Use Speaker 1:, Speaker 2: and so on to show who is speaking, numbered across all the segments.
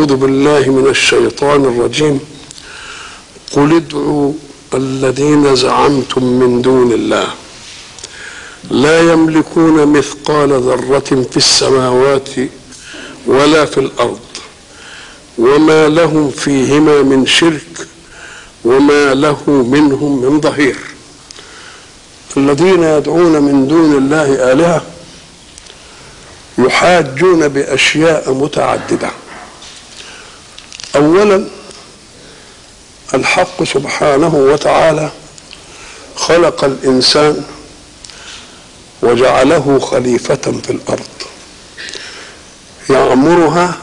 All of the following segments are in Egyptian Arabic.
Speaker 1: أعوذ بالله من الشيطان الرجيم قل ادعوا الذين زعمتم من دون الله لا يملكون مثقال ذرة في السماوات ولا في الأرض وما لهم فيهما من شرك وما له منهم من ظهير الذين يدعون من دون الله آلهة يحاجون بأشياء متعددة أولا الحق سبحانه وتعالى خلق الإنسان وجعله خليفة في الأرض يعمرها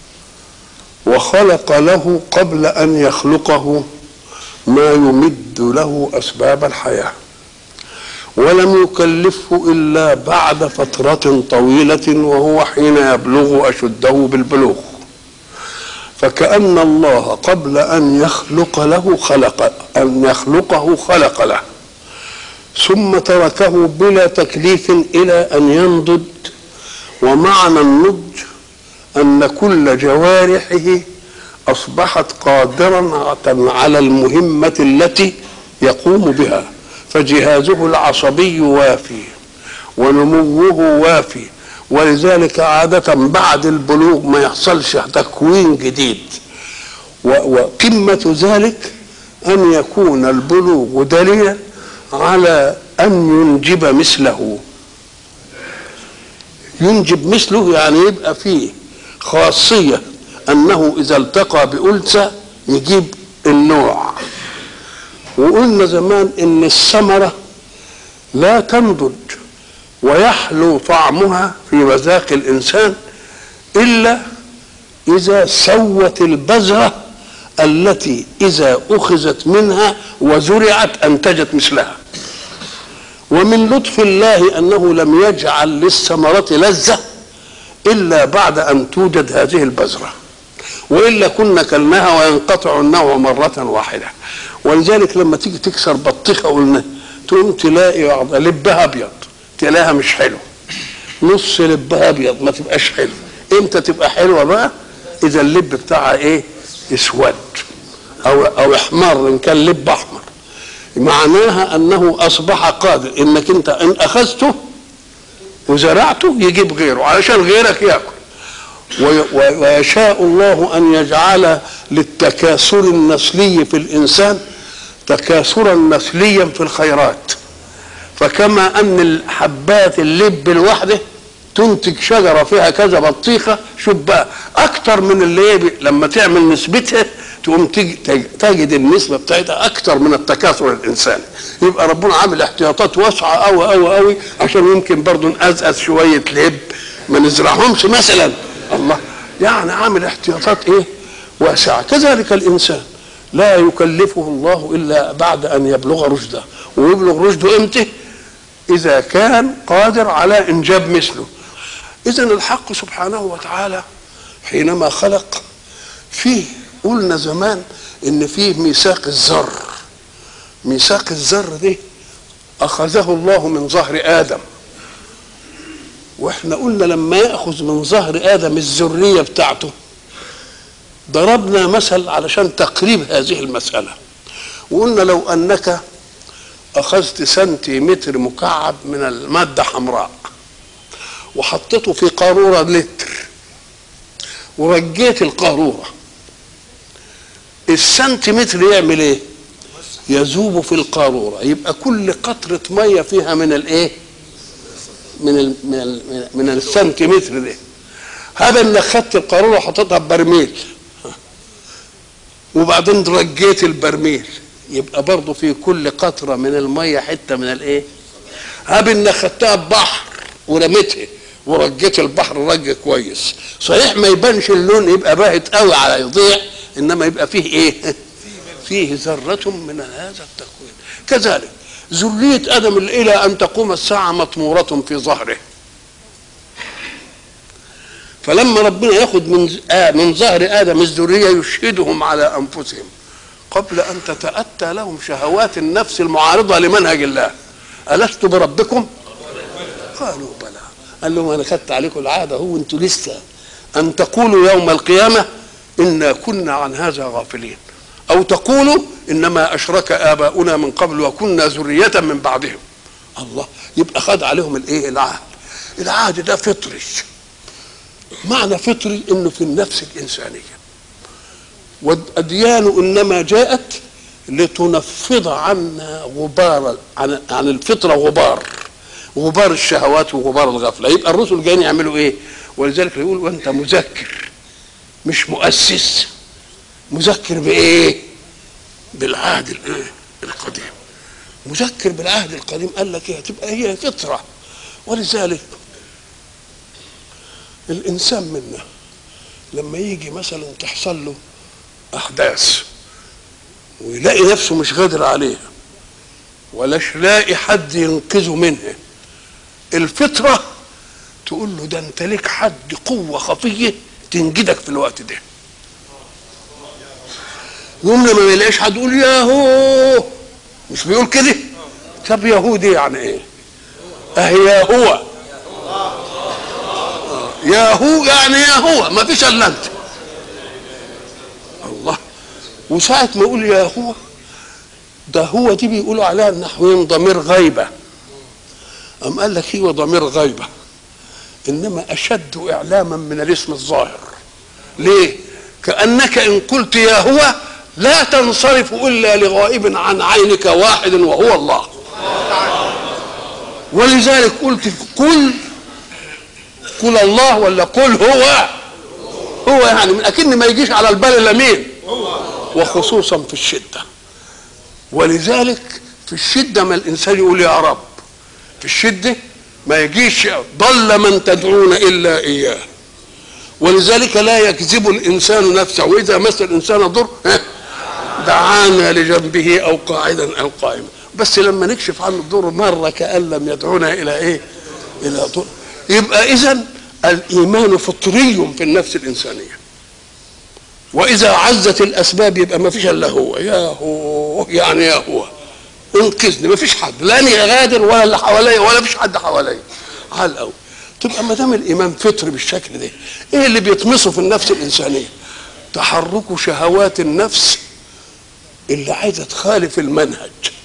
Speaker 1: وخلق له قبل أن يخلقه ما يمد له أسباب الحياة ولم يكلفه إلا بعد فترة طويلة وهو حين يبلغ أشده بالبلوغ فكأن الله قبل أن يخلق له خلق أن يخلقه خلق له ثم تركه بلا تكليف إلى أن ينضج ومعنى النضج أن كل جوارحه أصبحت قادرا على المهمة التي يقوم بها فجهازه العصبي وافي ونموه وافي ولذلك عادة بعد البلوغ ما يحصلش تكوين جديد وقمة ذلك أن يكون البلوغ دليلا على أن ينجب مثله ينجب مثله يعني يبقى فيه خاصية أنه إذا التقى بأنثى يجيب النوع وقلنا زمان إن الثمرة لا تنضج ويحلو طعمها في مذاق الإنسان إلا إذا سوت البذرة التي إذا أخذت منها وزرعت أنتجت مثلها ومن لطف الله أنه لم يجعل للثمرة لذة إلا بعد أن توجد هذه البذرة وإلا كنا كلناها وينقطع النوع مرة واحدة ولذلك لما تيجي تكسر بطيخة قلنا تقوم تلاقي لبها أبيض تلاقيها مش حلو نص لبها أبيض ما تبقاش حلو امتى تبقى حلوة بقى إذا اللب بتاعها إيه اسود أو أو احمر إن كان لب أحمر معناها أنه أصبح قادر إنك أنت إن أخذته وزرعته يجيب غيره علشان غيرك ياكل ويشاء الله ان يجعل للتكاثر النسلي في الانسان تكاثرا نسليا في الخيرات فكما ان الحبات اللب الواحده تنتج شجره فيها كذا بطيخه شوف بقى اكتر من اللي لما تعمل نسبتها تقوم تجد النسبه بتاعتها اكتر من التكاثر الانساني يبقى ربنا عامل احتياطات واسعه قوي قوي قوي عشان يمكن برضه نقزقز شويه لب ما نزرعهمش مثلا الله يعني عامل احتياطات ايه واسعه كذلك الانسان لا يكلفه الله الا بعد ان يبلغ رشده ويبلغ رشده امتى اذا كان قادر على انجاب مثله اذا الحق سبحانه وتعالى حينما خلق فيه قلنا زمان ان فيه ميثاق الذر ميثاق الذر ده اخذه الله من ظهر ادم واحنا قلنا لما ياخذ من ظهر ادم الذريه بتاعته ضربنا مثل علشان تقريب هذه المساله وقلنا لو انك اخذت سنتيمتر مكعب من الماده حمراء وحطيته في قاروره لتر ورجيت القاروره السنتيمتر يعمل ايه يذوب في القاروره يبقى كل قطره ميه فيها من الايه من ال من ال من السنتيمتر ده هذا اللي خدت القاروره وحطيتها ببرميل وبعدين رجيت البرميل يبقى برضه في كل قطره من الميه حته من الايه هذا اللي خدتها ببحر ورميتها ورجيت البحر رج كويس صحيح ما يبانش اللون يبقى باهت قوي على يضيع انما يبقى فيه ايه فيه ذره من هذا التكوين كذلك ذرية آدم إلى أن تقوم الساعة مطمورة في ظهره فلما ربنا ياخذ من آه من ظهر آدم الذرية يشهدهم على أنفسهم قبل أن تتأتى لهم شهوات النفس المعارضة لمنهج الله ألست بربكم؟ قالوا بلى قال لهم أنا خدت عليكم العادة هو أنتوا لسه أن تقولوا يوم القيامة انا كنا عن هذا غافلين او تقولوا انما اشرك اباؤنا من قبل وكنا ذريه من بعدهم الله يبقى خد عليهم الايه العهد العهد ده فطري معنى فطري انه في النفس الانسانيه والاديان انما جاءت لتنفض عنا غبار عن عن الفطره غبار غبار الشهوات وغبار الغفله يبقى الرسل جايين يعملوا ايه ولذلك يقول وانت مذكر مش مؤسس مذكر بايه بالعهد الايه القديم مذكر بالعهد القديم قال لك ايه هتبقى هي فطره ولذلك الانسان منا لما يجي مثلا تحصل له احداث ويلاقي نفسه مش قادر عليها ولاش لاقي حد ينقذه منها الفطره تقول له ده انت ليك حد قوه خفيه تنجدك في الوقت ده يوم لما ما يلاقيش حد يقول ياهو مش بيقول كده طب ياهو دي يعني ايه اهي يا هو يا هو يعني يا هو ما فيش الا انت الله وساعة ما يقول يا هو ده هو دي بيقولوا عليها النحويين ضمير غيبة أم قال لك هو ضمير غيبة إنما أشد إعلاما من الاسم الظاهر ليه؟ كأنك إن قلت يا هو لا تنصرف إلا لغائب عن عينك واحد وهو الله ولذلك قلت قل قل الله ولا قل هو هو يعني من اكن ما يجيش على البال الا مين وخصوصا في الشده ولذلك في الشده ما الانسان يقول يا رب في الشده ما يجيش ضل من تدعون الا اياه ولذلك لا يكذب الانسان نفسه واذا مس الانسان ضر دعانا لجنبه او قاعدا او قائما بس لما نكشف عنه الضر مره كان لم يدعونا الى ايه الى ضر يبقى اذا الايمان فطري في النفس الانسانيه واذا عزت الاسباب يبقى ما فيش الا هو يا هو يعني يا هو انقذني ما فيش حد لا انا غادر ولا اللي حواليا ولا فيش حد حواليا على الاول تبقى ما دام الايمان فطري بالشكل ده ايه اللي بيطمسه في النفس الانسانيه تحرك شهوات النفس اللي عايزه تخالف المنهج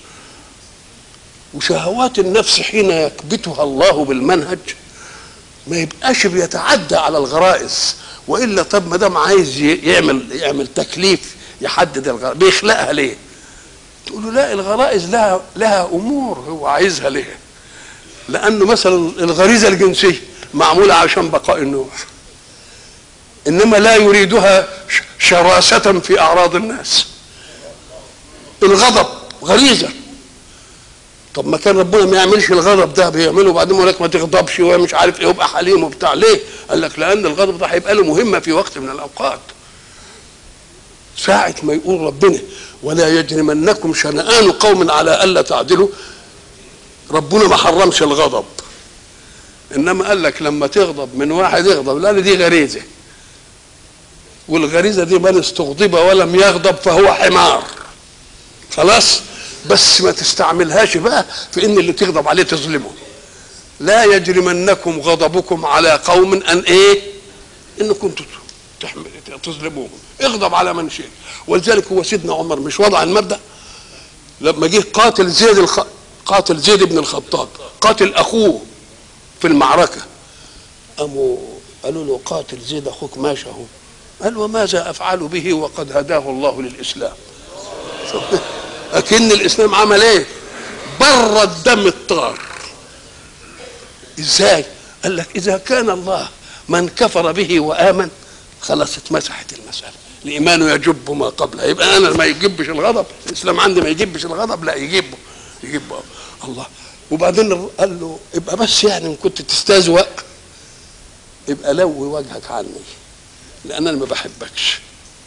Speaker 1: وشهوات النفس حين يكبتها الله بالمنهج ما يبقاش بيتعدى على الغرائز والا طب ما دام عايز يعمل يعمل تكليف يحدد الغرائز بيخلقها ليه؟ تقول له لا الغرائز لها لها امور هو عايزها ليه؟ لانه مثلا الغريزه الجنسيه معموله عشان بقاء النوع انما لا يريدها شراسه في اعراض الناس الغضب غريزه طب ما كان ربنا ما يعملش الغضب ده بيعمله وبعدين يقول لك ما تغضبش ومش عارف ايه وابقى حليم وبتاع ليه؟ قال لك لان الغضب ده هيبقى له مهمه في وقت من الاوقات. ساعة ما يقول ربنا ولا يجرمنكم شنآن قوم على ألا تعدلوا ربنا ما حرمش الغضب إنما قال لك لما تغضب من واحد يغضب لأن دي غريزة والغريزة دي من استغضب ولم يغضب فهو حمار خلاص بس ما تستعملهاش بقى في ان اللي تغضب عليه تظلمه لا يجرمنكم غضبكم على قوم ان ايه انكم تظلموهم اغضب على من شئت ولذلك هو سيدنا عمر مش وضع المبدا لما جه قاتل زيد الخ... قاتل زيد بن الخطاب قاتل اخوه في المعركه قاموا قالوا له قاتل زيد اخوك ماشي اهو قال وماذا افعل به وقد هداه الله للاسلام لكن الاسلام عمل ايه بر الدم الطار ازاي قال لك اذا كان الله من كفر به وامن خلاص اتمسحت المساله الايمان يجب ما قبله يبقى انا ما يجبش الغضب الاسلام عندي ما يجبش الغضب لا يجبه يجبه الله وبعدين قال له يبقى بس يعني ان كنت تستهزئ يبقى لوي وجهك عني لان انا ما بحبكش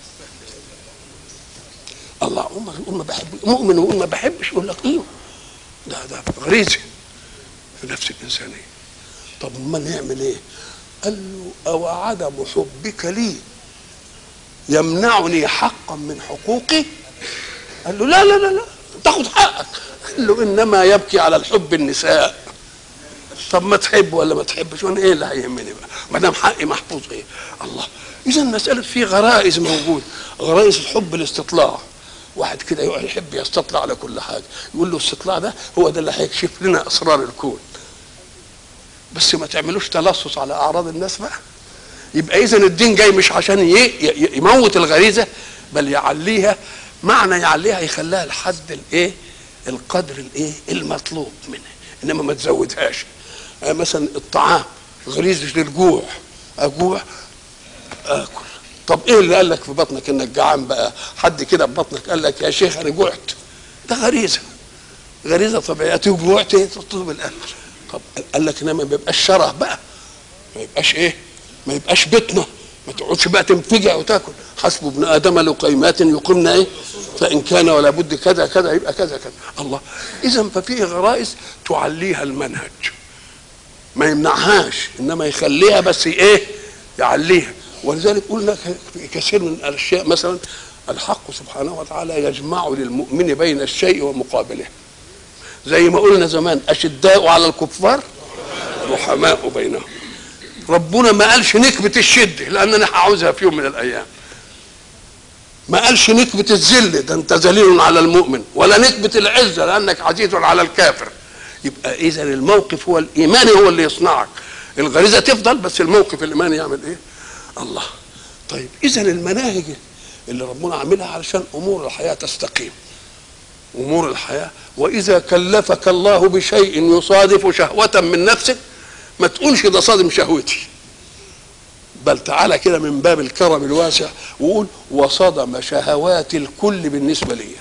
Speaker 1: الله عمر يقول ما بحب مؤمن يقول ما بحبش يقول لك ايوه ده ده غريزه في نفس الانسانيه طب ما نعمل ايه؟ قال له او عدم حبك لي يمنعني حقا من حقوقي قال له لا لا لا لا تاخد حقك قال له انما يبكي على الحب النساء طب ما تحب ولا ما تحبش وانا ايه اللي هيهمني بقى ما دام حقي محفوظ ايه الله اذا مساله في غرائز موجوده غرائز الحب الاستطلاع واحد كده يقعد يحب يستطلع على كل حاجه يقول له الاستطلاع ده هو ده اللي هيكشف لنا اسرار الكون بس ما تعملوش تلصص على اعراض الناس بقى يبقى اذا الدين جاي مش عشان ي- ي- يموت الغريزه بل يعليها معنى يعليها يخليها لحد الايه القدر الايه المطلوب منها انما ما تزودهاش آه مثلا الطعام غريزه للجوع اجوع اكل طب ايه اللي قال لك في بطنك انك جعان بقى حد كده في بطنك قال لك يا شيخ انا جوعت ده غريزه غريزه طبيعيه جوعت إيه؟ تطلب الاكل طب قال لك انما ما بيبقاش شره بقى ما يبقاش ايه ما يبقاش بيتنا ما تقعدش بقى تنفجع وتاكل حسب ابن ادم لقيمات يقمن ايه فان كان ولا بد كذا كذا يبقى كذا كذا الله اذا ففيه غرائز تعليها المنهج ما يمنعهاش انما يخليها بس ايه يعليها ولذلك قلنا في كثير من الاشياء مثلا الحق سبحانه وتعالى يجمع للمؤمن بين الشيء ومقابله زي ما قلنا زمان اشداء على الكفار رحماء بينهم ربنا ما قالش نكبة الشدة لأن أنا هعوزها في يوم من الأيام ما قالش نكبة الذل ده أنت ذليل على المؤمن ولا نكبة العزة لأنك عزيز على الكافر يبقى إذا الموقف هو الإيماني هو اللي يصنعك الغريزة تفضل بس الموقف الإيماني يعمل إيه الله طيب إذا المناهج اللي ربنا عاملها علشان أمور الحياة تستقيم امور الحياه واذا كلفك الله بشيء يصادف شهوه من نفسك ما تقولش ده صادم شهوتي بل تعالى كده من باب الكرم الواسع وقول وصدم شهوات الكل بالنسبه لي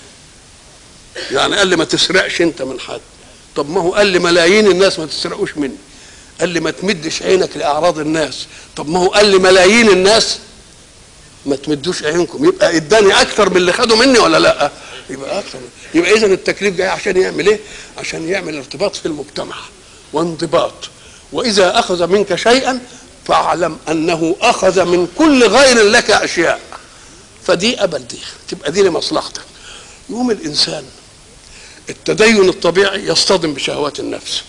Speaker 1: يعني قال لي ما تسرقش انت من حد طب ما هو قال لي ملايين الناس ما تسرقوش مني قال لي ما تمدش عينك لاعراض الناس طب ما هو قال لي ملايين الناس ما تمدوش عينكم يبقى اداني اكثر من اللي خدوا مني ولا لا يبقى اكثر يبقى اذا التكليف جاي عشان يعمل ايه عشان يعمل ارتباط في المجتمع وانضباط واذا اخذ منك شيئا فاعلم انه اخذ من كل غير لك اشياء فدي ابل دي تبقى دي لمصلحتك يقوم الانسان التدين الطبيعي يصطدم بشهوات النفس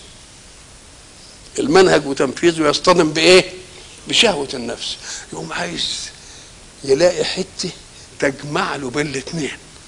Speaker 1: المنهج وتنفيذه يصطدم بايه بشهوه النفس يقوم عايز يلاقي حته تجمع له بين الاثنين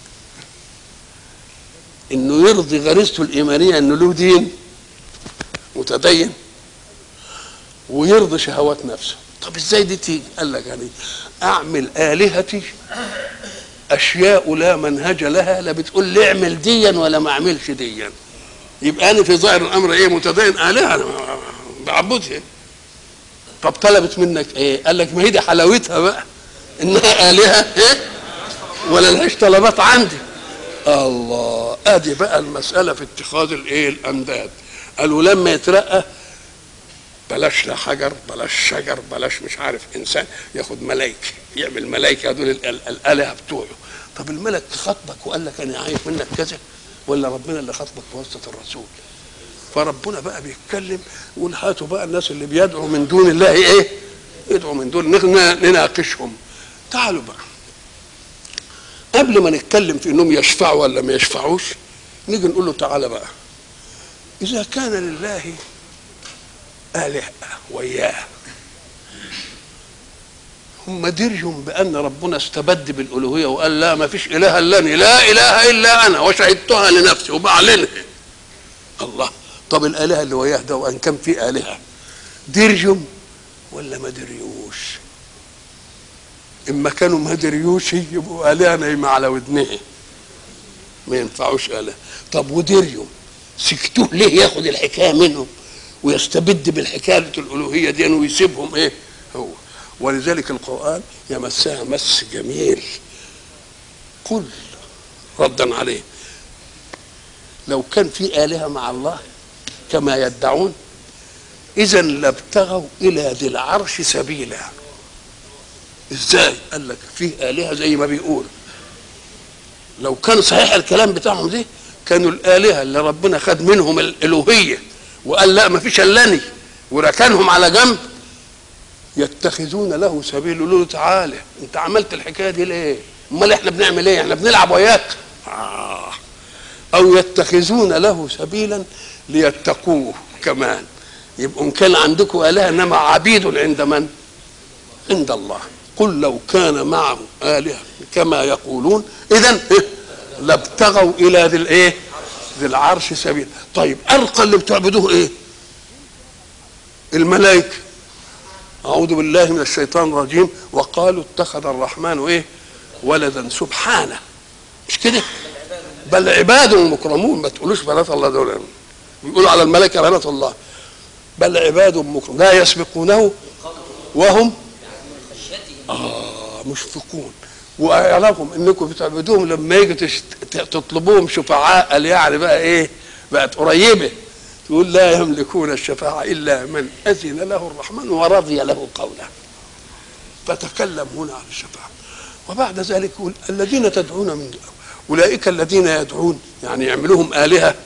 Speaker 1: انه يرضي غريزته الايمانيه انه له دين متدين ويرضي شهوات نفسه طب ازاي دي تيجي قال لك يعني اعمل الهتي اشياء لا منهج لها لا بتقول لي اعمل ديا ولا ما اعملش ديا يبقى انا في ظاهر الامر ايه متدين الهه انا بعبدها طب طلبت منك ايه قال لك ما هي دي حلاوتها بقى انها الهه ايه ولا لهاش طلبات عندي الله ادي بقى المساله في اتخاذ الايه الانداد قالوا لما يترقى بلاش لا حجر بلاش شجر بلاش مش عارف انسان ياخد ملائكه يعمل ملائكه دول ال- ال- الالهه بتوعه طب الملك خاطبك وقال لك انا عايز منك كذا ولا ربنا اللي خاطبك بواسطه الرسول فربنا بقى بيتكلم يقول هاتوا بقى الناس اللي بيدعوا من دون الله ايه يدعوا من دون نغنى- نناقشهم تعالوا بقى قبل ما نتكلم في انهم يشفعوا ولا ما يشفعوش نيجي نقول له تعالى بقى اذا كان لله آلهة وياه هم درجوا بأن ربنا استبد بالألوهية وقال لا ما فيش إله إلا أنا لا إله إلا أنا وشهدتها لنفسي وبعلنها الله طب الآلهة اللي وياه ده وأن كان في آلهة درجوا ولا ما دريوش إما كانوا ما دريوش يبقوا آلهة نايمة على ودنها ما ينفعوش آلهة طب ودريوا سكتوه ليه ياخد الحكاية منهم ويستبد بالحكايه الالوهيه دي ويسيبهم ايه هو ولذلك القران يمسها مس جميل قل ردا عليه لو كان في الهه مع الله كما يدعون اذا لابتغوا الى ذي العرش سبيلا ازاي قال لك في الهه زي ما بيقول لو كان صحيح الكلام بتاعهم دي كانوا الالهه اللي ربنا خد منهم الالوهيه وقال لا ما فيش الا وركنهم على جنب يتخذون له سبيل يقولوا له تعالى انت عملت الحكايه دي ليه؟ امال احنا بنعمل ايه؟ احنا بنلعب وياك آه. او يتخذون له سبيلا ليتقوه كمان يبقوا ان كان عندكم اله انما عبيد عند من؟ عند الله قل لو كان معه آلهة كما يقولون إذا لابتغوا إلى ذي الإيه؟ ذي العرش سبيل طيب أرقى اللي بتعبدوه إيه؟ الملائكة أعوذ بالله من الشيطان الرجيم وقالوا اتخذ الرحمن إيه؟ ولدا سبحانه مش كده؟ بل عباد مكرمون ما تقولوش بنات الله دول بيقولوا على الملائكة بنات الله بل عباد مكرمون لا يسبقونه وهم آه مشفقون ويعلمكم انكم بتعبدوهم لما يجي تشت... تطلبوهم شفعاء قال يعني بقى ايه بقت قريبه تقول لا يملكون الشفاعة إلا من أذن له الرحمن ورضي له قولا فتكلم هنا عن الشفاعة وبعد ذلك يقول الذين تدعون من دون أولئك الذين يدعون يعني يعملوهم آلهة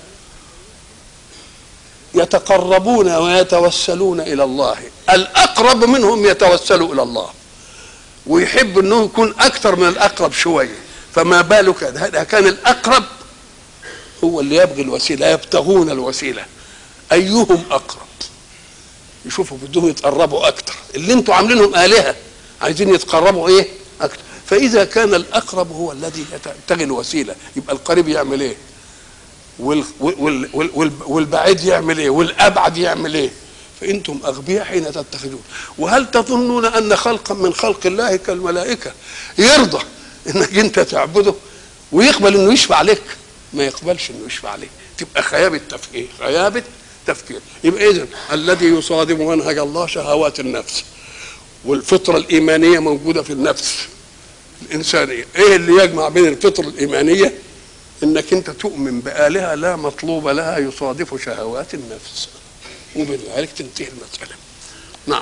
Speaker 1: يتقربون ويتوسلون إلى الله الأقرب منهم يتوسل إلى الله ويحب انه يكون اكثر من الاقرب شويه فما بالك هذا كان الاقرب هو اللي يبغي الوسيله يبتغون الوسيله ايهم اقرب يشوفوا بدهم يتقربوا اكثر اللي انتوا عاملينهم الهه عايزين يتقربوا ايه اكثر فاذا كان الاقرب هو الذي يبتغي الوسيله يبقى القريب يعمل ايه وال وال وال والبعيد يعمل ايه والابعد يعمل ايه فانتم اغبياء حين تتخذون وهل تظنون ان خلقا من خلق الله كالملائكه يرضى انك انت تعبده ويقبل انه يشفع عليك ما يقبلش انه يشفع عليك تبقى خيابه تفكير خيابه تفكير يبقى اذا الذي يصادم منهج الله شهوات النفس والفطره الايمانيه موجوده في النفس الانسانيه ايه اللي يجمع بين الفطره الايمانيه انك انت تؤمن بالهه لا مطلوب لها يصادف شهوات النفس وبذلك تنتهي المسألة نعم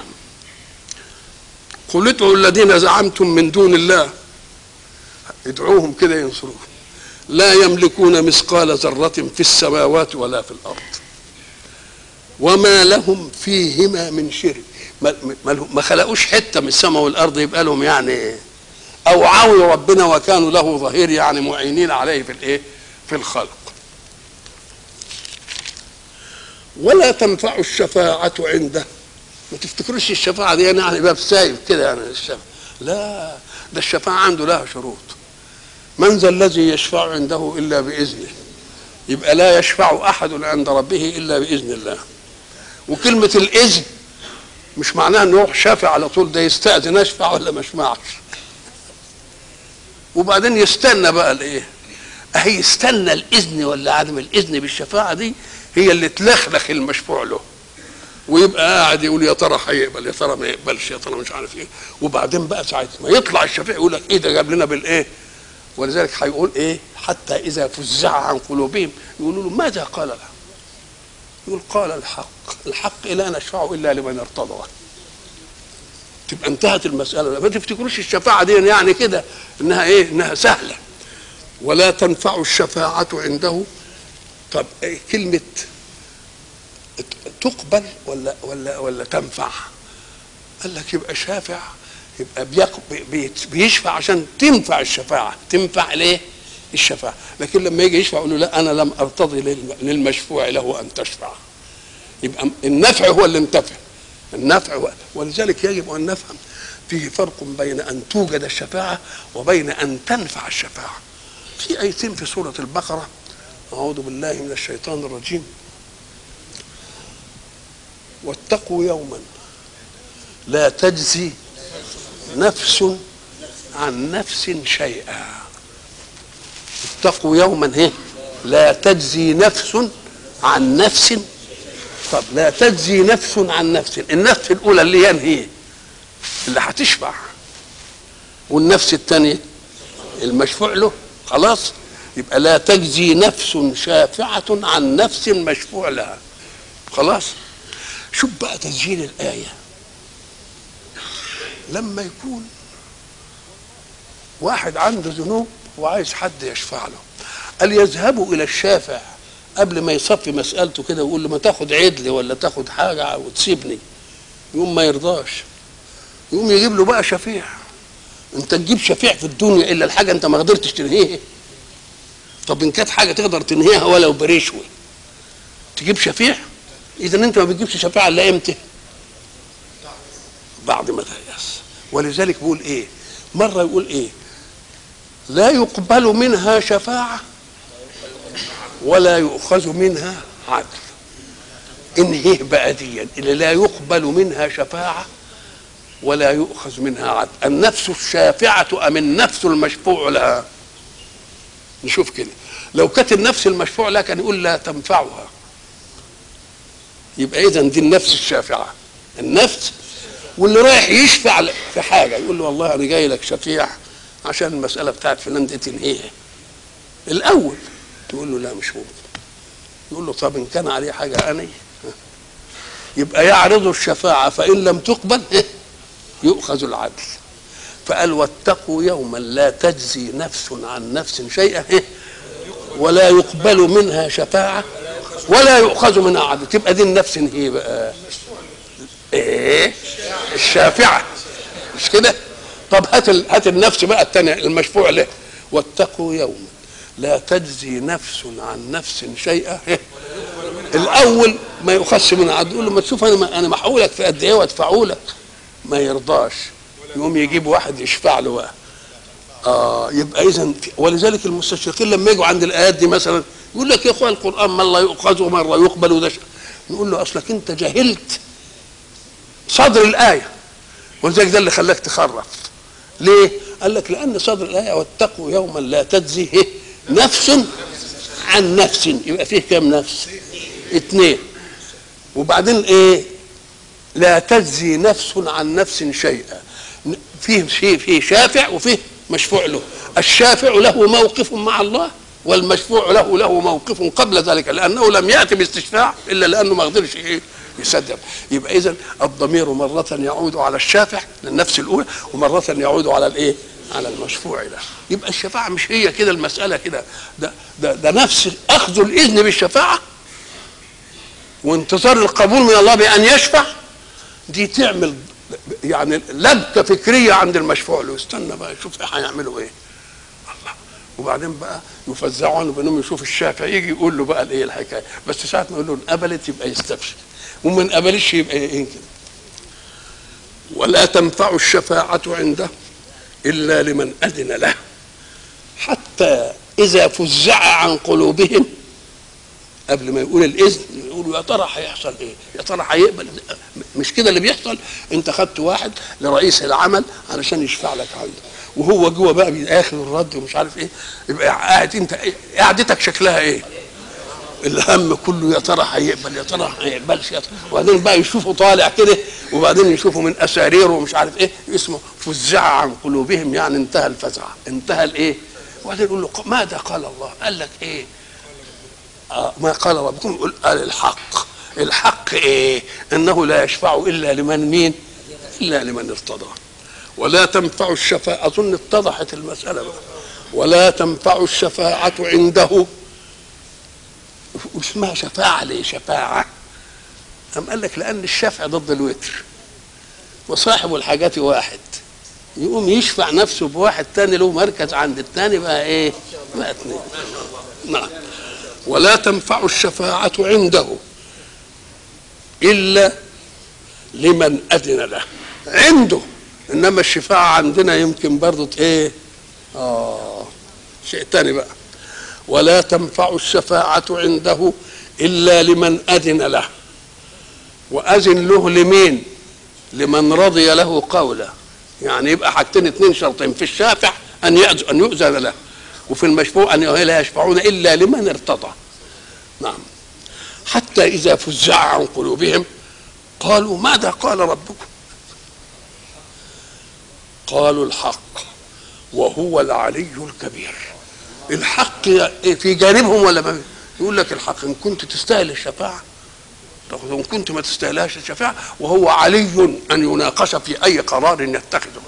Speaker 1: قل ادعوا الذين زعمتم من دون الله ادعوهم كده ينصروكم لا يملكون مثقال ذرة في السماوات ولا في الأرض وما لهم فيهما من شرك ما خلقوش حتة من السماء والأرض يبقى لهم يعني أوعوا ربنا وكانوا له ظهير يعني معينين عليه في الإيه؟ في الخلق ولا تنفع الشفاعة عنده ما تفتكروش الشفاعة دي يعني باب سايب كده يعني الشفاعة لا ده الشفاعة عنده لها شروط من ذا الذي يشفع عنده إلا بإذنه يبقى لا يشفع أحد عند ربه إلا بإذن الله وكلمة الإذن مش معناها انه يروح شافع على طول ده يستأذن اشفع ولا ما اشفعش وبعدين يستنى بقى الايه اهي يستنى الاذن ولا عدم الاذن بالشفاعه دي هي اللي تلخلخ المشفوع له ويبقى قاعد يقول يا ترى هيقبل يا ترى ما يقبلش يا ترى مش عارف ايه وبعدين بقى ساعه ما يطلع الشفيع يقول لك ايه ده جاب لنا بالايه ولذلك هيقول ايه حتى اذا فزع عن قلوبهم يقولوا له ماذا قال له يقول قال الحق الحق لا نشفع الا لمن ارتضى تبقى انتهت المساله ما تفتكروش الشفاعه دي يعني كده انها ايه انها سهله ولا تنفع الشفاعه عنده طب إيه كلمة تقبل ولا ولا ولا تنفع؟ قال لك يبقى شافع يبقى بيشفع عشان تنفع الشفاعة، تنفع ليه؟ الشفاعة، لكن لما يجي يشفع يقول له لا أنا لم أرتضي للمشفوع له أن تشفع. يبقى النفع هو اللي انتفع. النفع هو ولذلك يجب أن نفهم فيه فرق بين أن توجد الشفاعة وبين أن تنفع الشفاعة. في آيتين في سورة البقرة أعوذ بالله من الشيطان الرجيم واتقوا يوما لا تجزي نفس عن نفس شيئا اتقوا يوما هي لا تجزي نفس عن نفس طب لا تجزي نفس عن نفس النفس الاولى اللي هي اللي هتشفع والنفس الثانيه المشفوع له خلاص يبقى لا تجزي نفس شافعة عن نفس مشفوع لها خلاص شوف بقى تسجيل الآية لما يكون واحد عنده ذنوب وعايز حد يشفع له قال يذهبوا إلى الشافع قبل ما يصفي مسألته كده ويقول له ما تاخد عدل ولا تاخد حاجة وتسيبني يقوم ما يرضاش يقوم يجيب له بقى شفيع انت تجيب شفيع في الدنيا الا الحاجه انت ما قدرتش تنهيها طب ان كانت حاجه تقدر تنهيها ولو برشوه تجيب شفيع اذا انت ما بتجيبش شفيع الا امتى بعد ما تيأس ولذلك بيقول ايه مره يقول ايه لا يقبل منها شفاعه ولا يؤخذ منها عدل انهيه بقى دي اللي لا يقبل منها شفاعه ولا يؤخذ منها عدل النفس الشافعه ام النفس المشفوع لها نشوف كده لو كانت النفس المشفوع لها كان يقول لا تنفعها يبقى اذا دي النفس الشافعه النفس واللي رايح يشفع في حاجه يقول له والله انا جاي لك شفيع عشان المساله بتاعت فلان دي تنهيها الاول تقول له لا مش ممكن يقول له طب ان كان عليه حاجه اني يبقى يعرض الشفاعه فان لم تقبل يؤخذ العدل فقال واتقوا يوما لا تجزي نفس عن نفس شيئا ولا يقبل منها شفاعه ولا يؤخذ منها عدل تبقى دي النفس هي بقى ايه الشافعه مش كده طب هات هات النفس بقى الثانيه المشفوع له واتقوا يوما لا تجزي نفس عن نفس شيئا الاول ما يخص من عدل يقول له ما تشوف انا انا محولك في قد ايه وادفعه لك ما يرضاش يقوم يجيب واحد يشفع له بقى اه يبقى اذا ولذلك المستشرقين لما يجوا عند الايات دي مثلا يقول لك يا اخوان القران مره يؤخذ ومره يقبل وده نقول له اصلك انت جهلت صدر الايه ولذلك ده اللي خلاك تخرف ليه؟ قال لك لان صدر الايه واتقوا يوما لا تجزي نفس عن نفس يبقى فيه كام نفس؟ اثنين وبعدين ايه؟ لا تجزي نفس عن نفس شيئا فيه شيء فيه شافع وفيه مشفوع له الشافع له موقف مع الله والمشفوع له له موقف قبل ذلك لانه لم ياتي باستشفاع الا لانه ما قدرش ايه يصدق يبقى اذا الضمير مره يعود على الشافع للنفس الاولى ومره يعود على الايه على المشفوع له يبقى الشفاعه مش هي كده المساله كده ده, ده ده نفس اخذ الاذن بالشفاعه وانتظار القبول من الله بان يشفع دي تعمل يعني لبكه فكريه عند المشفوع له استنى بقى يشوف هيعملوا ايه الله وبعدين بقى يفزعوا عنه بانهم يشوف الشافع يجي يقول له بقى الايه الحكايه بس ساعه ما يقول له ان قبلت يبقى يستبشر وما انقبلش يبقى ايه كده ولا تنفع الشفاعة عنده إلا لمن أذن له حتى إذا فزع عن قلوبهم قبل ما يقول الإذن يقولوا يا ترى هيحصل إيه؟ يا ترى هيقبل مش كده اللي بيحصل أنت خدت واحد لرئيس العمل علشان يشفع لك عنده وهو جوه بقى بياخد الرد ومش عارف ايه يبقى قاعد انت قعدتك شكلها ايه؟ الهم كله يا ترى هيقبل يا ترى هيقبلش يا ترى وبعدين بقى يشوفوا طالع كده وبعدين يشوفوا من اساريره ومش عارف ايه اسمه فزع عن قلوبهم يعني انتهى الفزع انتهى الايه وبعدين يقول له ماذا قال الله قال لك ايه آه ما قال ربكم قل قال الحق الحق ايه انه لا يشفع الا لمن مين الا لمن ارتضى ولا تنفع الشفاعة أظن اتضحت المسألة بقى ولا تنفع الشفاعة عنده اسمها شفاعة ليه شفاعة أم قال لك لأن الشفع ضد الوتر وصاحب الحاجات واحد يقوم يشفع نفسه بواحد تاني له مركز عند التاني بقى ايه بقى اتنين نعم ولا تنفع الشفاعة عنده إلا لمن أذن له عنده إنما الشفاعة عندنا يمكن برضه ايه آه شيء تاني بقى ولا تنفع الشفاعة عنده إلا لمن أذن له وأذن له لمين لمن رضي له قوله يعني يبقى حاجتين اثنين شرطين في الشافع أن يأذن, أن يؤذن له وفي المشفوع أن لا يشفعون إلا لمن ارتضى نعم حتى إذا فزع عن قلوبهم قالوا ماذا قال ربكم قالوا الحق وهو العلي الكبير الحق في جانبهم ولا ما يقول لك الحق ان كنت تستاهل الشفاعه طب ان كنت ما تستاهلهاش الشفاعه وهو علي ان يناقش في اي قرار يتخذه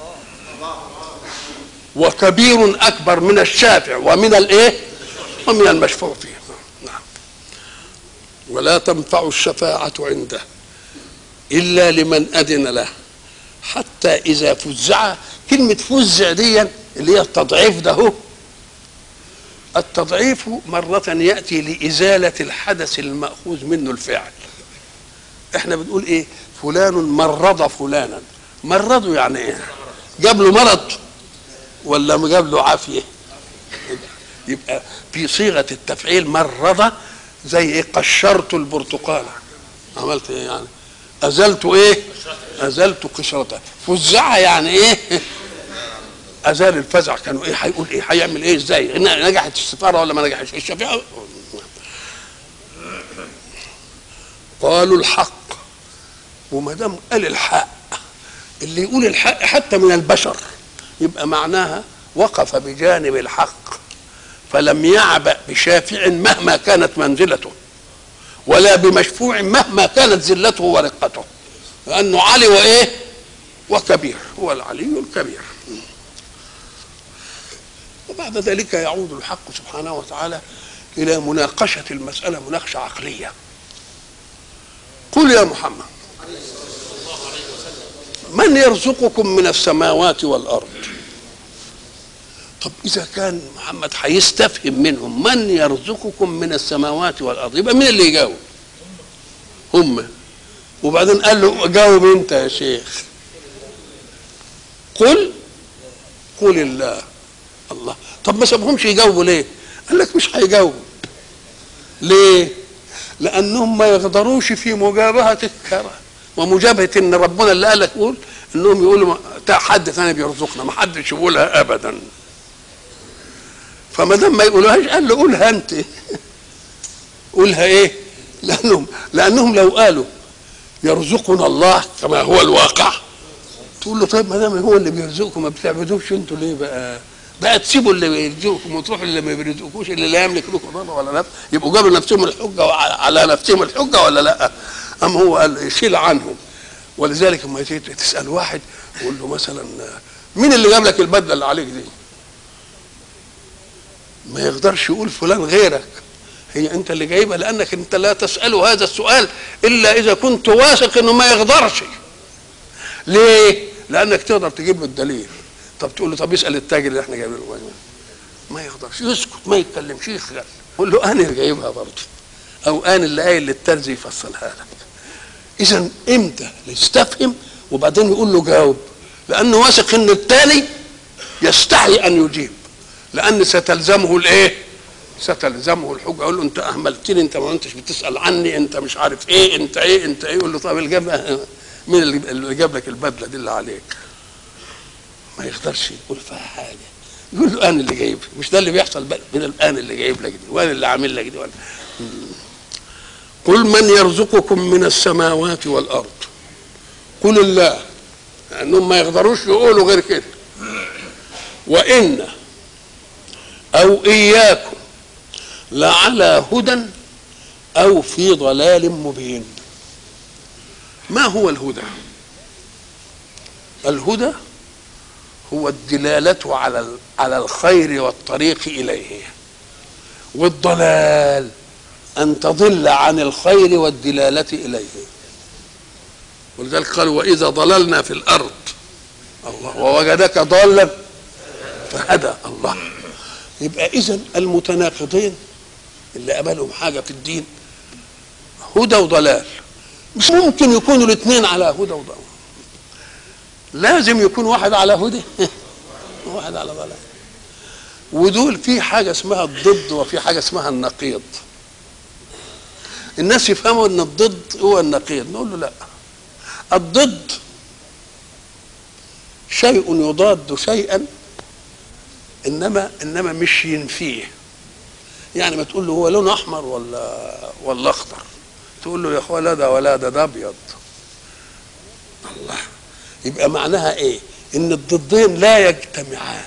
Speaker 1: وكبير اكبر من الشافع ومن الايه ومن المشفوع فيه نعم ولا تنفع الشفاعه عنده الا لمن اذن له حتى اذا فزع كلمه فزع دي اللي هي التضعيف ده هو التضعيف مرة يأتي لإزالة الحدث المأخوذ منه الفعل احنا بنقول ايه فلان مرض فلانا مرضه يعني ايه جاب له مرض ولا جاب له عافيه يبقى في صيغه التفعيل مرض زي ايه قشرت البرتقاله عملت ايه يعني ازلت ايه ازلت قشرتها فزعها يعني ايه ازال الفزع كانوا ايه هيقول ايه هيعمل ايه ازاي نجحت السفاره ولا ما نجحتش الشفيعه قالوا الحق وما دام قال الحق اللي يقول الحق حتى من البشر يبقى معناها وقف بجانب الحق فلم يعبأ بشافع مهما كانت منزلته ولا بمشفوع مهما كانت ذلته ورقته لأنه علي وإيه وكبير هو العلي الكبير وبعد ذلك يعود الحق سبحانه وتعالى إلى مناقشة المسألة مناقشة عقلية قل يا محمد من يرزقكم من السماوات والأرض طب إذا كان محمد هيستفهم منهم من يرزقكم من السماوات والأرض يبقى مين اللي يجاوب هم وبعدين قال له جاوب انت يا شيخ قل قل الله الله طب ما سابهمش يجاوبوا ليه قال لك مش هيجاوبوا ليه لانهم ما يقدروش في مجابهه الكره ومجابهه ان ربنا اللي قال لك قول انهم يقولوا حد ثاني بيرزقنا ما حدش يقولها ابدا فما دام ما يقولوهاش قال له قولها انت قولها ايه لانهم لانهم لو قالوا يرزقنا الله كما هو الواقع تقول له طيب ما دام هو اللي بيرزقكم ما بتعبدوش انتوا ليه بقى بقى تسيبوا اللي بيرزقكم وتروحوا اللي ما بيرزقكوش اللي لا يملك لكم ضر ولا نفع يبقوا جابوا نفسهم الحجه على نفسهم الحجه ولا لا؟ أم هو قال شيل عنهم ولذلك لما تسال واحد يقول له مثلا مين اللي جاب لك البدله اللي عليك دي؟ ما يقدرش يقول فلان غيرك هي انت اللي جايبها لانك انت لا تساله هذا السؤال الا اذا كنت واثق انه ما يقدرش ليه؟ لانك تقدر تجيب له الدليل طب تقول له طب اسال التاجر اللي احنا جايبينه ما يقدرش يسكت ما يتكلمش يخجل قول له انا اللي جايبها برضه او انا اللي قايل للترزي يفصلها لك اذا امتى يستفهم وبعدين يقول له جاوب لانه واثق ان الثاني يستحي ان يجيب لان ستلزمه الايه ستلزمه الحجه يقول له انت اهملتني انت ما انتش بتسال عني انت مش عارف ايه انت ايه انت ايه يقول له طب اللي جاب مين اللي جاب لك البدله دي اللي عليك ما يقدرش يقول فيها حاجه يقول له انا اللي جايب مش ده اللي بيحصل بقى من الان اللي جايب لك دي وانا اللي عامل لك دي وانا قل من يرزقكم من السماوات والارض قل الله لانهم ما يقدروش يقولوا غير كده وان او اياكم لعلى هدى او في ضلال مبين ما هو الهدى الهدى هو الدلالة على على الخير والطريق إليه والضلال أن تضل عن الخير والدلالة إليه ولذلك قالوا وإذا ضللنا في الأرض الله ووجدك ضالا فهدى الله يبقى إذا المتناقضين اللي قبلهم حاجة في الدين هدى وضلال مش ممكن يكونوا الاثنين على هدى وضلال لازم يكون واحد على هدى واحد على ضلال ودول في حاجه اسمها الضد وفي حاجه اسمها النقيض الناس يفهموا ان الضد هو النقيض نقول له لا الضد شيء يضاد شيئا انما انما مش ينفيه يعني ما تقول له هو لونه احمر ولا ولا اخضر تقول له يا اخويا لا ده ولا ده ده ابيض الله يبقى معناها ايه ان الضدين لا يجتمعان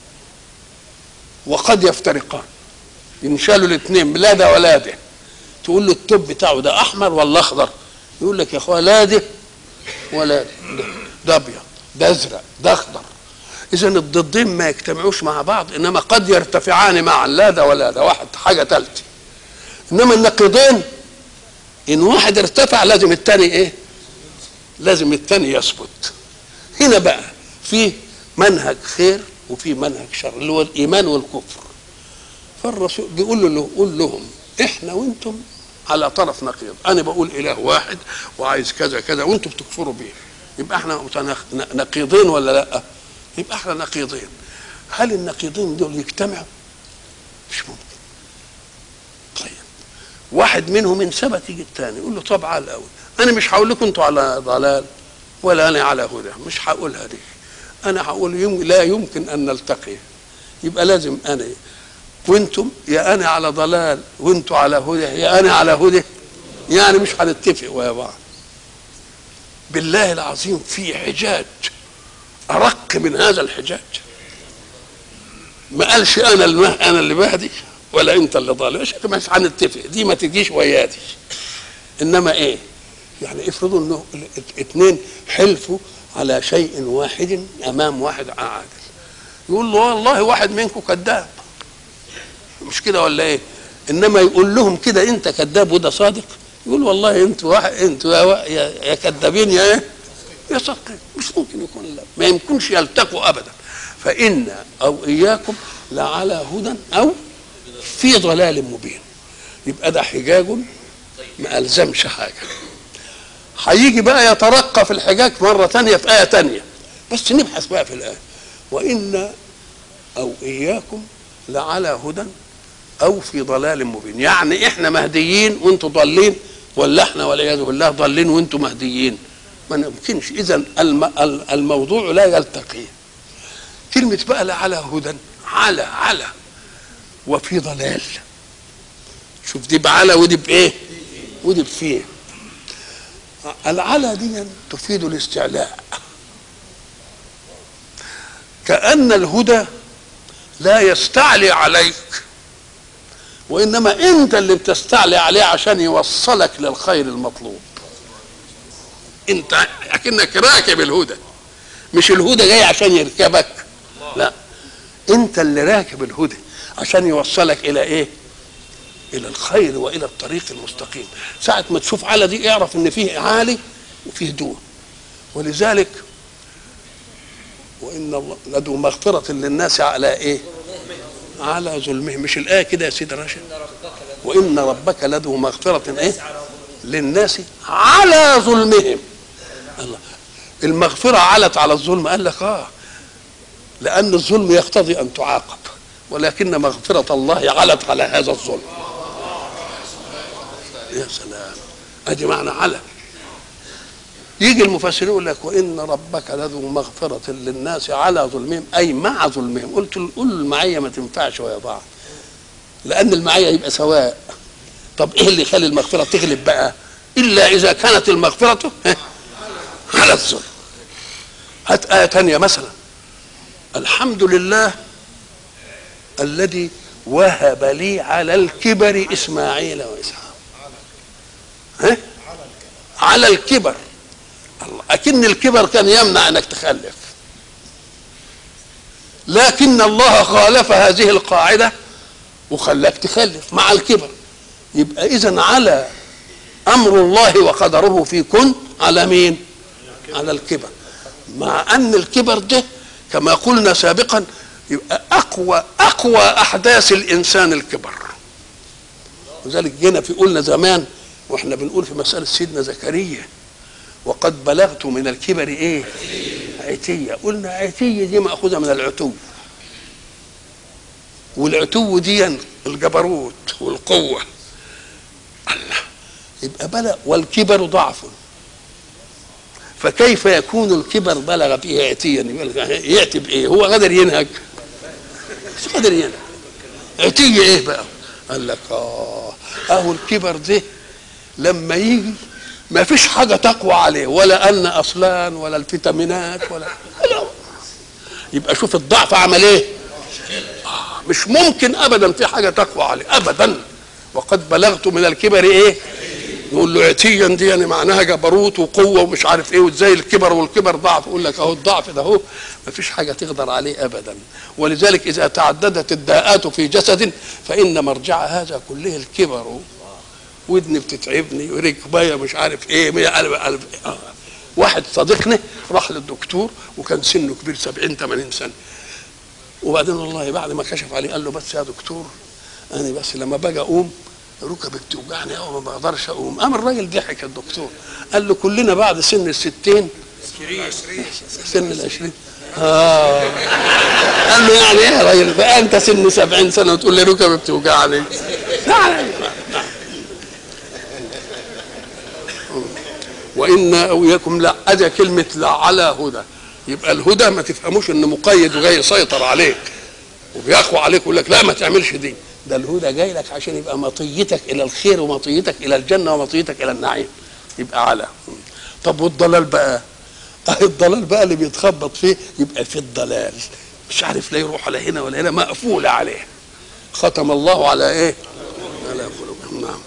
Speaker 1: وقد يفترقان ينشالوا الاثنين لا ده ولا ده تقول له التوب بتاعه ده احمر ولا اخضر يقول لك يا اخويا لا ده ولا ده ده ابيض ده ازرق ده اخضر اذا الضدين ما يجتمعوش مع بعض انما قد يرتفعان معا لا ده ولا ده واحد حاجه ثالثه انما النقيضين ان واحد ارتفع لازم الثاني ايه لازم الثاني يثبت هنا بقى في منهج خير وفي منهج شر اللي هو الايمان والكفر فالرسول بيقول له قول لهم احنا وانتم على طرف نقيض انا بقول اله واحد وعايز كذا كذا وانتم بتكفروا بيه يبقى احنا نقيضين ولا لا يبقى احنا نقيضين هل النقيضين دول يجتمعوا مش ممكن طيب واحد منهم ان ثبت يجي الثاني يقول له طب على الاول انا مش هقول لكم انتوا على ضلال ولا انا على هدى مش هقولها دي انا هقول يم... لا يمكن ان نلتقي يبقى لازم انا وانتم يا انا على ضلال وانتم على هدى يا انا على هدى يعني مش هنتفق ويا بعض بالله العظيم في حجاج ارق من هذا الحجاج ما قالش انا المه انا اللي بهدي ولا انت اللي ضال مش مش هنتفق دي ما تجيش ويا دي انما ايه يعني افرضوا انه الاثنين حلفوا على شيء واحد امام واحد عادل يقول له والله واحد منكم كذاب مش كده ولا ايه انما يقول لهم كده انت كذاب وده صادق يقول والله انتوا واحد انتوا يا, يا, يا كذابين يا ايه يا صادقين مش ممكن يكون لا ما يمكنش يلتقوا ابدا فان او اياكم لعلى هدى او في ضلال مبين يبقى ده حجاج ما الزمش حاجه هيجي بقى يترقى في الحجاج مره ثانيه في ايه ثانيه بس نبحث بقى في الايه وان او اياكم لعلى هدى او في ضلال مبين يعني احنا مهديين وانتم ضالين ولا احنا والعياذ بالله ضالين وانتم مهديين ما يمكنش اذا الموضوع لا يلتقي كلمه بقى لعلى هدى على على وفي ضلال شوف دي بعلى ودي بايه ودي بفيه العلى دي تفيد الاستعلاء كأن الهدى لا يستعلي عليك وإنما أنت اللي بتستعلي عليه عشان يوصلك للخير المطلوب أنت أكنك راكب الهدى مش الهدى جاي عشان يركبك لا أنت اللي راكب الهدى عشان يوصلك إلى إيه الى الخير والى الطريق المستقيم ساعه ما تشوف على دي اعرف ان فيه عالي وفيه دون ولذلك وان الله لدو مغفره للناس على ايه على ظلمهم مش الايه كده يا سيدي راشد وان ربك لدو مغفره ايه للناس على ظلمهم الله المغفره علت على الظلم قال لك اه لان الظلم يقتضي ان تعاقب ولكن مغفره الله علت على هذا الظلم يا سلام ادي معنى على يجي المفسرين يقول لك وان ربك لذو مغفره للناس على ظلمهم اي مع ظلمهم قلت قول المعيه ما تنفعش ويا بعض لان المعيه يبقى سواء طب ايه اللي يخلي المغفره تغلب بقى الا اذا كانت المغفره على الظلم هات ايه ثانيه مثلا الحمد لله الذي وهب لي على الكبر اسماعيل واسحاق ها؟ على الكبر الله اكن الكبر كان يمنع انك تخلف لكن الله خالف هذه القاعده وخلاك تخلف مع الكبر يبقى اذا على امر الله وقدره في كن على مين على الكبر مع ان الكبر ده كما قلنا سابقا يبقى اقوى اقوى احداث الانسان الكبر وذلك جينا في قلنا زمان واحنا بنقول في مسألة سيدنا زكريا وقد بلغت من الكبر ايه عتية قلنا عتية دي مأخوذة من العتو والعتو دي الجبروت والقوة الله يبقى بلغ والكبر ضعف فكيف يكون الكبر بلغ فيه عتيا يأتي بإيه هو قادر ينهج مش قادر ينهج عتية إيه بقى قال لك آه أهو الكبر ده لما يجي ما فيش حاجه تقوى عليه ولا ان اصلان ولا الفيتامينات ولا لا. يبقى شوف الضعف عمل ايه آه مش ممكن ابدا في حاجه تقوى عليه ابدا وقد بلغت من الكبر ايه يقول له عتيا دي يعني معناها جبروت وقوه ومش عارف ايه وازاي الكبر والكبر ضعف يقول لك اهو الضعف ده اهو ما فيش حاجه تقدر عليه ابدا ولذلك اذا تعددت الداءات في جسد فان مرجع هذا كله الكبر ودني بتتعبني وركبايه مش عارف ايه مية ألف ألف آه. واحد صديقنا راح للدكتور وكان سنه كبير 70 80 سنه وبعدين والله بعد ما كشف عليه قال له بس يا دكتور انا بس لما باجي اقوم ركبي بتوجعني قوي ما بقدرش اقوم قام الراجل ضحك الدكتور قال له كلنا بعد سن الستين سن العشرين اه قال له يعني ايه يا راجل بقى انت سن سبعين سنه وتقول لي ركبي بتوجعني يعني وإنا أو إياكم لا أدى كلمة لا على هدى يبقى الهدى ما تفهموش إنه مقيد وجاي يسيطر عليك وبيقوى عليك ويقول لك لا ما تعملش دي ده الهدى جاي لك عشان يبقى مطيتك إلى الخير ومطيتك إلى الجنة ومطيتك إلى النعيم يبقى على طب والضلال بقى أهي الضلال بقى اللي بيتخبط فيه يبقى في الضلال مش عارف لا يروح على هنا ولا هنا مقفول عليه ختم الله على ايه على قلوبهم نعم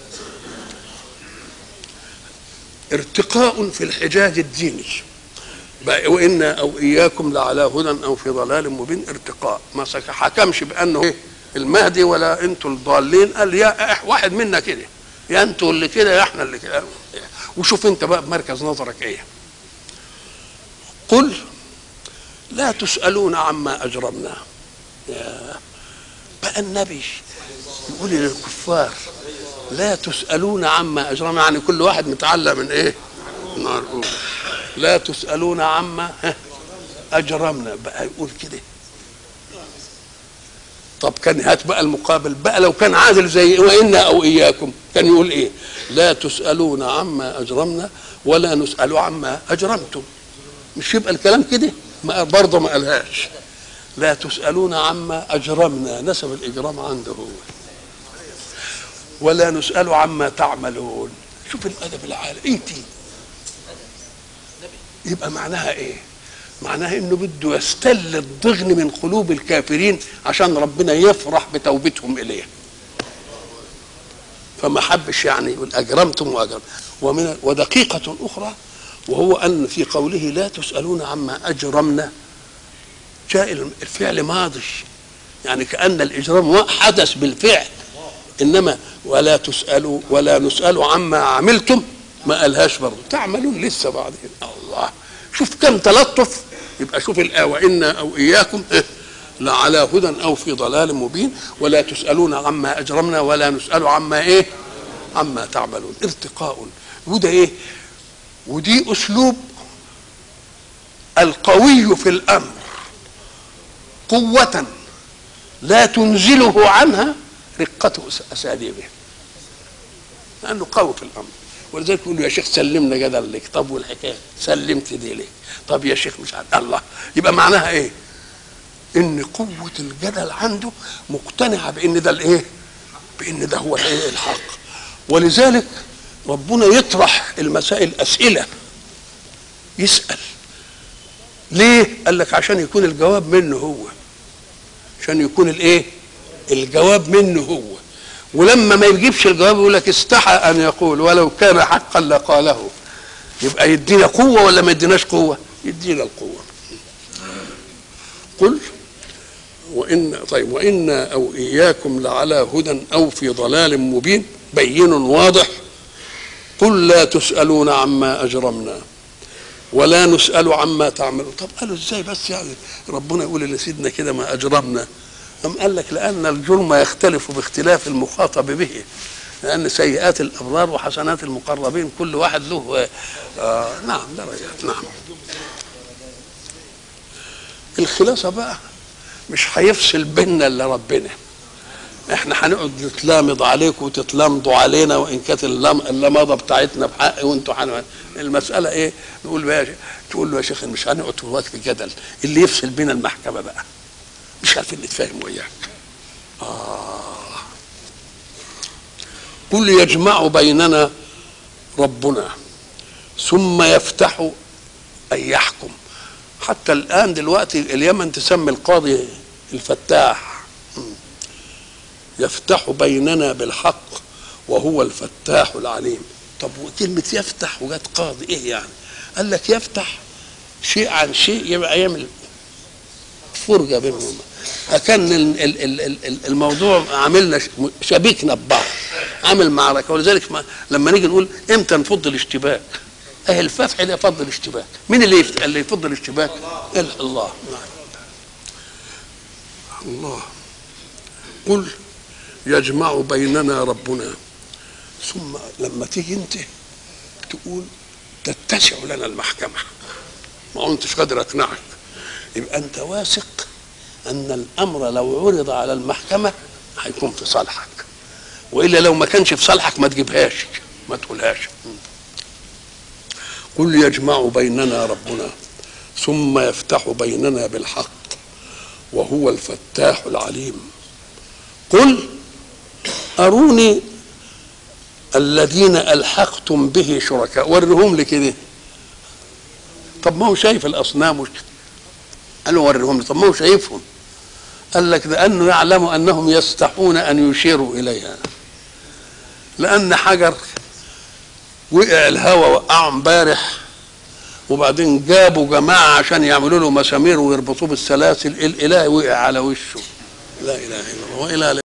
Speaker 1: ارتقاء في الحجاج الديني بقى وإنا أو إياكم لعلى هدى أو في ضلال مبين ارتقاء ما سك- حكمش بأنه إيه المهدي ولا أنتوا الضالين قال يا إح- واحد منا كده يا أنتوا اللي كده يا إحنا اللي كده وشوف أنت بقى بمركز نظرك إيه قل لا تسألون عما أجرمنا يا بقى النبي يقول للكفار لا تسألون عما أجرمنا يعني كل واحد متعلق من إيه؟ من نار أولى. لا تسألون عما ها، أجرمنا بقى يقول كده طب كان هات بقى المقابل بقى لو كان عادل زي وإنا أو إياكم كان يقول إيه لا تسألون عما أجرمنا ولا نسأل عما أجرمتم مش يبقى الكلام كده ما برضه ما قالهاش لا تسألون عما أجرمنا نسب الإجرام عنده هو ولا نسأل عما تعملون شوف الأدب العالي أنت يبقى معناها إيه معناها انه بده يستل الضغن من قلوب الكافرين عشان ربنا يفرح بتوبتهم اليه فما حبش يعني يقول اجرمتم واجرم ومن ودقيقه اخرى وهو ان في قوله لا تسالون عما اجرمنا جاء الفعل ماضي يعني كان الاجرام حدث بالفعل انما ولا تسالوا ولا نسال عما عملتم ما قالهاش برضه تعملون لسه بعدين الله شوف كم تلطف يبقى شوف الآية وإنا أو إياكم لعلى هدى أو في ضلال مبين ولا تسألون عما أجرمنا ولا نسأل عما إيه عما تعملون ارتقاء وده إيه ودي أسلوب القوي في الأمر قوة لا تنزله عنها رقة أساليبه لأنه قوي في الأمر ولذلك يقول له يا شيخ سلمنا جدل لك طب والحكايه سلمت دي لك طب يا شيخ مش عارف الله يبقى معناها ايه ان قوه الجدل عنده مقتنعه بان ده الايه بان ده هو الايه الحق ولذلك ربنا يطرح المسائل اسئله يسال ليه قال لك عشان يكون الجواب منه هو عشان يكون الايه الجواب منه هو ولما ما يجيبش الجواب يقول لك استحى ان يقول ولو كان حقا لقاله يبقى يدينا قوه ولا ما يديناش قوه يدينا القوه قل وان طيب وانا او اياكم لعلى هدى او في ضلال مبين بين واضح قل لا تسالون عما اجرمنا ولا نسال عما تعملون طب قالوا ازاي بس يعني ربنا يقول لسيدنا كده ما اجرمنا أم قال لك لأن الجرم يختلف باختلاف المخاطب به لأن سيئات الأبرار وحسنات المقربين كل واحد له آه نعم درجات نعم الخلاصة بقى مش هيفصل بيننا إلا ربنا احنا هنقعد نتلامض عليكم وتتلامضوا علينا وان كانت اللمضه بتاعتنا بحق وانتوا حن... المساله ايه؟ نقول بقى تقول له يا شيخ مش هنقعد في وقت جدل اللي يفصل بينا المحكمه بقى مش عارفين نتفاهم وياك آه. قل يجمع بيننا ربنا ثم يفتح أن يحكم حتى الآن دلوقتي اليمن تسمي القاضي الفتاح يفتح بيننا بالحق وهو الفتاح العليم طب وكلمة يفتح وجت قاضي ايه يعني قال لك يفتح شيء عن شيء يبقى يعمل فرجة بينهم كان الموضوع عاملنا شبيكنا ببعض عامل معركه ولذلك ما لما نيجي نقول امتى نفض الاشتباك اهل الفتح ده يفضل الاشتباك مين اللي يفت... اللي يفضل الاشتباك الله نعم الله قل يجمع بيننا ربنا ثم لما تيجي انت تقول تتسع لنا المحكمه ما كنتش قادر اقنعك يبقى انت واثق ان الامر لو عرض على المحكمه هيكون في صالحك والا لو ما كانش في صالحك ما تجيبهاش ما تقولهاش قل يجمع بيننا ربنا ثم يفتح بيننا بالحق وهو الفتاح العليم قل اروني الذين الحقتم به شركاء ورهم لي كده طب ما هو شايف الاصنام وش قال له وريهم لي طب ما هو شايفهم قال لك لانه يعلم انهم يستحون ان يشيروا اليها لان حجر وقع الهوى وقعه امبارح وبعدين جابوا جماعه عشان يعملوا له مسامير ويربطوه بالسلاسل الاله وقع على وشه لا اله الا الله والى